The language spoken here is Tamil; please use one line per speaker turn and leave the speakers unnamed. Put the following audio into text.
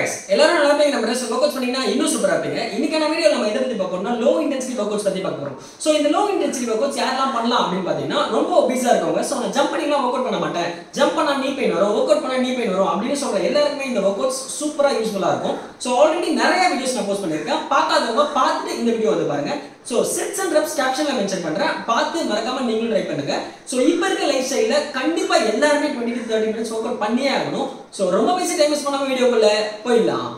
கைஸ் எல்லாரும் நல்லா இருப்பீங்க நம்ம ரெஸ்ட் ஒர்க் பண்ணீங்கன்னா இன்னும் சூப்பரா இருப்பீங்க இன்னைக்கான வீடியோ நம்ம எதை பத்தி பார்க்க போறோம்னா லோ இன்டென்சிட்டி ஒர்க் பத்தி பார்க்க போறோம் சோ இந்த லோ இன்டென்சிட்டி ஒர்க் யாரெல்லாம் பண்ணலாம் அப்படின்னு பாத்தீங்கன்னா ரொம்ப ஒபிஸா இருக்கவங்க சோ நான் ஜம்ப் பண்ணிலாம் ஒர்க் அவுட் பண்ண மாட்டேன் ஜம்ப் பண்ணா நீ பெயின் வரும் ஒர்க் அவுட் பண்ணா நீ பெயின் வரும் அப்படின்னு சொல்ற எல்லாருக்குமே இந்த ஒர்க் அவுட்ஸ் சூப்பரா யூஸ்ஃபுல்லா இருக்கும் சோ ஆல்ரெடி நிறைய வீடியோஸ் நான் போஸ்ட் பண்ணிருக்கேன் பார்க்காதவங்க பார்த்துட்டு இந்த வீடியோ வந்து பாருங்க சோ சிக்ஸ் அண்ட் ரெப்ஸ் கேப்ஷன்ல மென்ஷன் பண்றேன் பார்த்து மறக்காம நீங்களும் ட்ரை பண்ணுங்க சோ இப்போ இருக்க லைஃப் ஸ்டைல்ல கண்டிப்பா எல்லாருமே twenty to thirty minutes work out பண்ணியே ஆகணும் சோ ரொம்ப பேசி டைம் வேஸ்ட் பண்ணாம வீடியோக்குள்ள போயிடலாம்